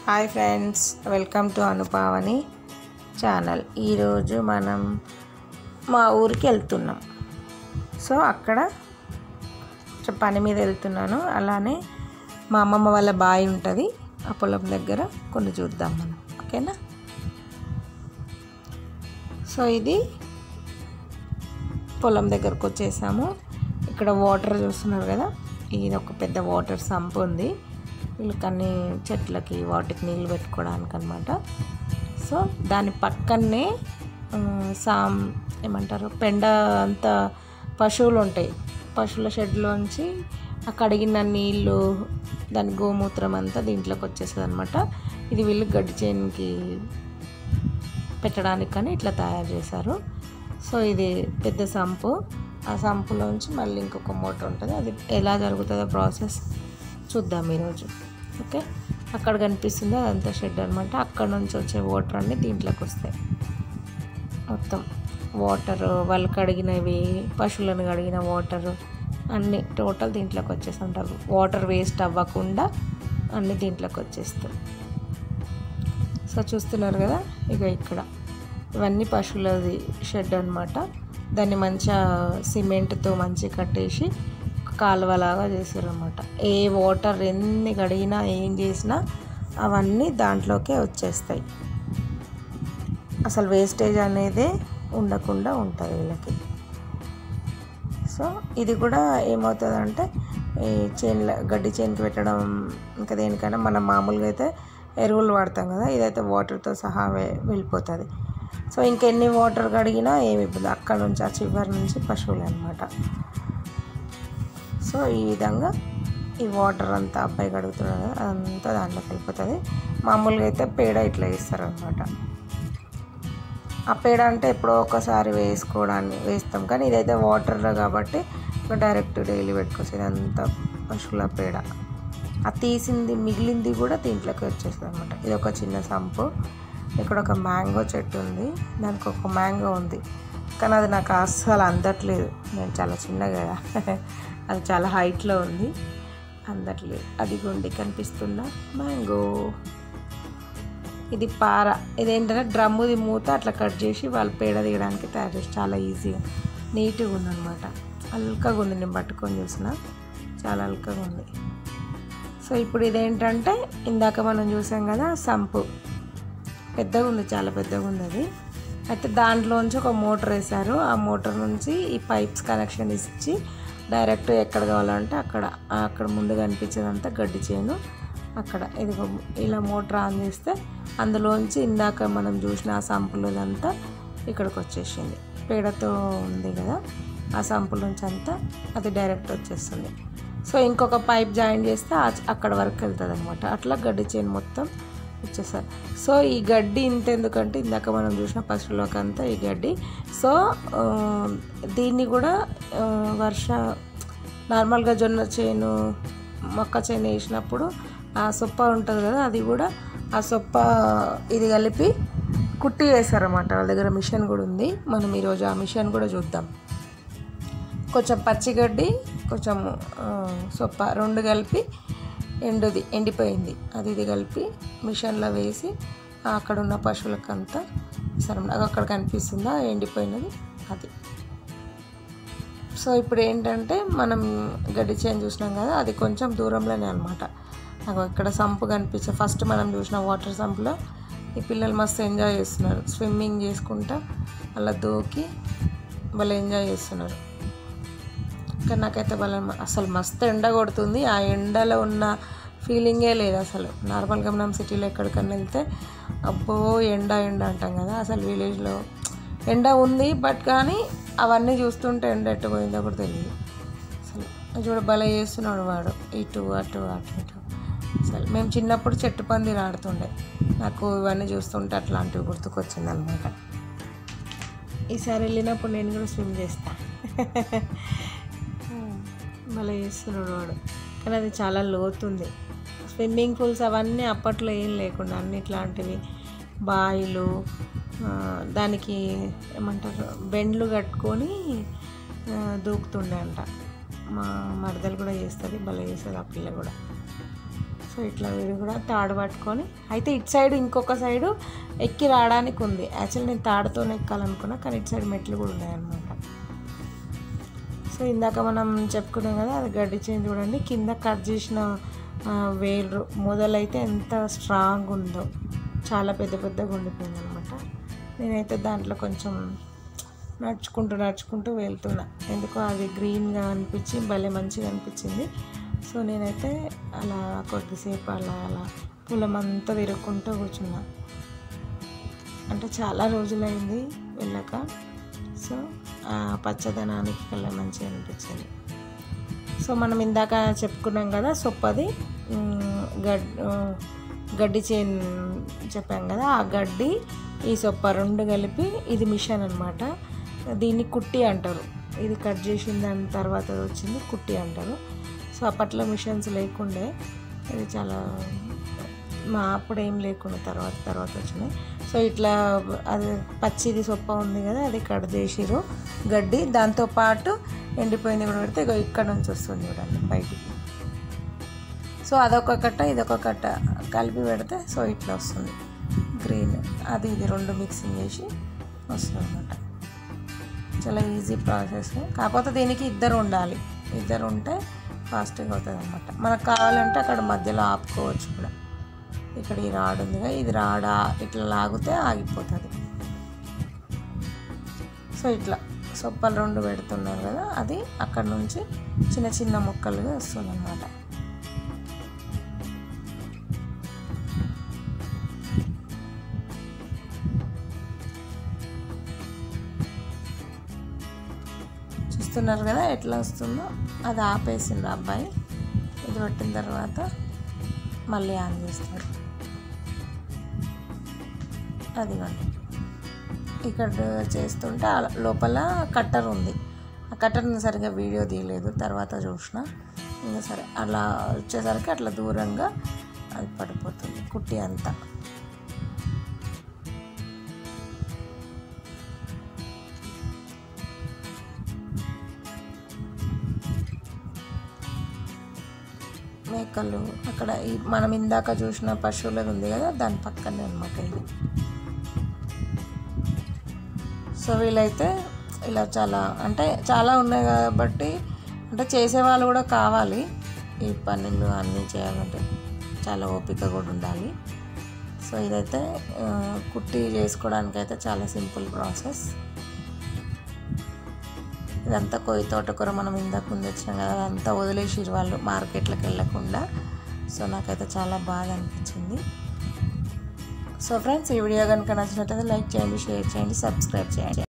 hi friends welcome to Anupavani channel ఈరోజు మనం మా ఊరికి వెళ్తున్నాం సో అక్కడ కొంచెం పని మీద వెళ్తున్నాను అలానే మా అమ్మమ్మ వాళ్ళ బావి ఉంటుంది ఆ పొలం దగ్గర కొన్ని చూద్దాం మనం ఓకేనా సో ఇది పొలం దగ్గరకు వచ్చేసాము ఇక్కడ వాటర్ చూస్తున్నారు కదా ఇది ఒక పెద్ద వాటర్ సంప్ ఉంది వీళ్ళకి అన్ని చెట్లకి వాటికి నీళ్ళు పెట్టుకోవడానికి అనమాట సో దాని పక్కనే ఆ, సామ్ ఏమంటారు పెండ అంత పశువులు ఉంటాయి పశువుల షెడ్లోంచి ఆ కడిగిన నీళ్ళు దాని గోమూత్రం అంతా దీంట్లోకి వచ్చేస్తుంది అనమాట ఇది వీళ్ళు గడ్డి చేనుకి పెట్టడానికి కానీ ఇట్లా తయారు చేశారు సో ఇది పెద్ద సంపు ఆ సంపులోంచి మళ్ళీ ఇంకొక మోటార్ ఉంటుంది అది ఎలా జరుగుతుందో ప్రాసెస్ చూద్దాం ఈరోజు ఓకే అక్కడ కనిపిస్తుంది అదంతా షెడ్ అనమాట అక్కడ నుంచి వచ్చే వాటర్ అన్నీ దీంట్లోకి వస్తాయి మొత్తం వాటర్ వాళ్ళు కడిగినవి పశువులను కడిగిన వాటర్ అన్నీ టోటల్ దీంట్లోకి వచ్చేస్తుంటారు వాటర్ వేస్ట్ అవ్వకుండా అన్నీ దీంట్లోకి వచ్చేస్తాయి సో చూస్తున్నారు కదా ఇక ఇక్కడ ఇవన్నీ పశువులది షెడ్ అనమాట దాన్ని మంచిగా సిమెంట్తో మంచిగా కట్టేసి ఒక కాలువలాగా చేసారు అనమాట ఏ వాటర్ ఎన్ని కడిగినా ఏం చేసినా అవన్నీ దాంట్లోకే వచ్చేస్తాయి అసలు వేస్టేజ్ అనేది ఉండకుండా ఉంటుంది వీళ్ళకి సో ఇది కూడా ఏమవుతుందంటే ఈ చేన్ల గడ్డి చేనుకి పెట్టడం ఇంకా దేనికైనా మనం మామూలుగా అయితే ఎరువులు వాడతాం కదా ఇదైతే వాటర్తో సహా వె- వెళ్ళిపోతుంది సో ఇంకెన్ని వాటర్ కడిగినా ఏమి ఇబ్బంది అక్కడ నుంచి ఆ చివరి నుంచి పశువులు అనమాట సో ఈ విధంగా ఈ వాటర్ అంతా అబ్బాయి కడుగుతున్నారు కదా అదంతా దాంట్లోకి వెళ్ళిపోతుంది మామూలుగా అయితే పేడ ఇట్లా వేస్తారు అనమాట ఆ పేడ అంటే ఎప్పుడో ఒకసారి వేసుకోవడాన్ని వేస్తాం కానీ ఇదైతే వాటర్లో కాబట్టి ఇంకా డైరెక్ట్ డైలీ పెట్టుకోవచ్చు ఇదంతా పశువుల పేడ ఆ తీసింది మిగిలింది కూడా దీంట్లోకి వచ్చేస్తుంది అనమాట ఇది ఒక చిన్న సంపు ఇక్కడ ఒక మ్యాంగో చెట్టు ఉంది దానికి ఒక మ్యాంగో ఉంది కానీ అది నాకు అస్సలు అందట్లేదు నేను చాలా చిన్నగా కదా అది చాలా హైట్లో ఉంది అందట్లేదు అది గుండి కనిపిస్తున్న మ్యాంగో ఇది పార ఇదేంటంటే డ్రమ్ముది మూత అట్లా కట్ చేసి వాళ్ళు పేడ తీయడానికి తయారు చేసి చాలా ఈజీగా నీట్గా ఉందన్నమాట అల్కగా ఉంది నేను పట్టుకొని చూసిన చాలా అల్కగా ఉంది సో ఇప్పుడు ఇదేంటంటే ఇందాక మనం చూసాం కదా సంపు పెద్దగా ఉంది చాలా పెద్దగా ఉంది అది అయితే దాంట్లోంచి ఒక మోటార్ వేశారు ఆ మోటార్ నుంచి ఈ పైప్స్ కనెక్షన్ ఇచ్చి డైరెక్ట్ ఎక్కడ కావాలంటే అక్కడ అక్కడ ముందు కనిపించేదంతా గడ్డి చేను అక్కడ ఇది ఇలా మోటార్ ఆన్ చేస్తే అందులోంచి ఇందాక మనం చూసిన ఆ సంపులదంతా ఇక్కడికి వచ్చేసింది పేడతో ఉంది కదా ఆ సంపులోంచి అంతా అది డైరెక్ట్ వచ్చేస్తుంది సో ఇంకొక పైప్ జాయిన్ చేస్తే ఆ- అక్కడ వరకు వెళ్తుంది అనమాట అట్లా గడ్డి చేను మొత్తం వచ్చేసారు సో ఈ గడ్డి ఇంత ఎందుకంటే ఇందాక మనం చూసిన పశువులకు అంతా ఈ గడ్డి సో ఆ, దీన్ని కూడా ఆ, వర్ష నార్మల్గా జొన్న చేను మొక్క చేను వేసినప్పుడు ఆ సొప్ప ఉంటుంది కదా అది కూడా ఆ సొప్ప ఇది కలిపి కుట్టి వేస్తారన్నమాట వాళ్ళ దగ్గర మిషన్ కూడా ఉంది మనం ఈరోజు ఆ మిషన్ కూడా చూద్దాం కొంచెం పచ్చిగడ్డి కొంచెం ఆ, సొప్ప రెండు కలిపి ఎండుది ఎండిపోయింది అది ఇది కలిపి మిషన్లో వేసి ఆ అక్కడ ఉన్న పశువులకంతా సరే అక్కడ కనిపిస్తుందా ఎండిపోయినది అది సో ఇప్పుడు ఏంటంటే మనం గడ్డి చేను చూసినాం కదా అది కొంచెం దూరంలోనే అనమాట నాకు ఇక్కడ సంపు కనిపించే ఫస్ట్ మనం చూసిన వాటర్ సంపులో ఈ పిల్లలు మస్తు ఎంజాయ్ చేస్తున్నారు స్విమ్మింగ్ చేసుకుంటా అలా దూకి వాళ్ళు ఎంజాయ్ చేస్తున్నారు కానీ నాకైతే వాళ్ళ అసలు మస్తు ఎండ కొడుతుంది ఆ ఎండలో ఉన్న ఫీలింగే లేదు అసలు నార్మల్గా మనం సిటీలో ఎక్కడికన్నా వెళ్తే అబ్బో ఎండ ఎండ అంటాం కదా అసలు విలేజ్లో ఎండ ఉంది బట్ కానీ అవన్నీ చూస్తుంటే ఎండ ఎట్టు పోయిందో కూడా తెలియదు అసలు చూడ భలే చేస్తున్నాడు వాడు ఇటు అటు అటు ఇటు అసలు మేము చిన్నప్పుడు చెట్టు పందిరి ఆడుతుండే నాకు ఇవన్నీ చూస్తుంటే అట్లాంటివి గుర్తుకొచ్చింది అనమాట ఈసారి వెళ్ళినప్పుడు నేను కూడా స్విమ్ చేస్తా భలే చేస్తున్నాడు వాడు కానీ అది చాలా లోతుంది స్విమ్మింగ్ పూల్స్ అవన్నీ అప్పట్లో ఏం లేకుండా అన్ని ఇట్లాంటివి బాయిలు ఆ, దానికి ఏమంటారు బెండ్లు కట్టుకొని ఆ, దూకుతుండే అంట మా మరదలు కూడా చేస్తుంది భలే చేస్తుంది ఆ పిల్ల కూడా సో ఇట్లా వీడు కూడా తాడు పట్టుకొని అయితే ఇటు సైడ్ ఇంకొక సైడు ఎక్కి రావడానికి ఉంది యాక్చువల్లీ నేను తాడుతోనే ఎక్కాలనుకున్నా కానీ ఇటు సైడ్ మెట్లు కూడా ఉన్నాయన్నమాట సో ఇందాక మనం చెప్పుకున్నాం కదా అది గడ్డి చేంజ్ చూడండి కింద కట్ చేసిన ఆ, వేరు మొదలైతే ఎంత స్ట్రాంగ్ ఉందో చాలా పెద్ద పెద్దగా ఉండిపోయింది అనమాట నేనైతే దాంట్లో కొంచెం నడుచుకుంటూ నడుచుకుంటూ వెళ్తున్నా ఎందుకో అది గ్రీన్గా అనిపించి భలే మంచిగా అనిపించింది సో నేనైతే అలా కొద్దిసేపు అలా అలా పొలం అంతా తిరుగుకుంటూ కూర్చున్నా అంటే చాలా రోజులైంది వెళ్ళాక సో ఆ పచ్చదనానికి కల్లా మంచిగా అనిపించింది సో మనం ఇందాక చెప్పుకున్నాం కదా సొప్పది ఉమ్, గడ్ ఆ, గడ్డి చేన్ చెప్పాం కదా ఆ గడ్డి ఈ సొప్ప రెండు కలిపి ఇది మిషన్ అనమాట దీన్ని కుట్టి అంటారు ఇది కట్ చేసిన దాని తర్వాత వచ్చింది కుట్టి అంటారు సో అప్పట్లో మిషన్స్ లేకుండే ఇది చాలా మా అప్పుడు ఏం లేకుండా తర్వాత తర్వాత వచ్చినాయి సో ఇట్లా అది పచ్చిది సొప్ప ఉంది కదా అది కట్ చేసిరు గడ్డి దాంతోపాటు ఎండిపోయింది కూడా పెడితే ఇగో ఇక్కడ నుంచి వస్తుంది చూడండి బయటికి సో అదొక కట్ట ఇదొక కట్ట కలిపి పెడితే సో ఇట్లా వస్తుంది గ్రీన్ అది ఇది రెండు మిక్సింగ్ చేసి వస్తుంది అనమాట చాలా ఈజీ ప్రాసెస్ కాకపోతే దీనికి ఇద్దరు ఉండాలి ఇద్దరు ఉంటే ఫాస్ట్గా అవుతుంది అనమాట మనకు కావాలంటే అక్కడ మధ్యలో ఆపుకోవచ్చు కూడా ఇక్కడ ఈ రాడ్ ఉందిగా ఇది రాడా ఇట్లా లాగితే ఆగిపోతుంది సో ఇట్లా సొప్పలు రెండు పెడుతున్నారు కదా అది అక్కడ నుంచి చిన్న చిన్న ముక్కలుగా వస్తుంది అనమాట చూస్తున్నారు కదా ఎట్లా వస్తుందో అది ఆపేసింది ఆ అబ్బాయి ఇది పెట్టిన తర్వాత మళ్ళీ ఆన్ చేస్తాడు అదిగోండి ఇక్కడ చేస్తుంటే ఆ లోపల కట్టర్ ఉంది ఆ కట్టర్ని సరిగా వీడియో తీయలేదు తర్వాత చూసిన ఇంకా సరే అలా వచ్చేసరికి అట్లా దూరంగా అది పడిపోతుంది కుట్టి అంతా మేకలు అక్కడ ఈ మనం ఇందాక చూసిన పశువులది ఉంది కదా దాని పక్కనే అనమాట ఇది సో వీళ్ళైతే ఇలా చాలా అంటే చాలా ఉన్నాయి కాబట్టి అంటే చేసేవాళ్ళు కూడా కావాలి ఈ పనులు అన్నీ చేయాలంటే చాలా ఓపిక కూడా ఉండాలి సో ఇదైతే ఆ, కుట్టి చేసుకోవడానికి అయితే చాలా సింపుల్ ప్రాసెస్ ఇదంతా కొయ్యి తోటకూర మనం ఇందాక ముందు వచ్చినాం కదా అదంతా వదిలేసి వాళ్ళు మార్కెట్లకు వెళ్ళకుండా సో నాకైతే చాలా బాధ అనిపించింది సో ఫ్రెండ్స్ ఈ వీడియో కనుక నచ్చినట్లయితే లైక్ చేయండి షేర్ చేయండి సబ్స్క్రైబ్ చేయండి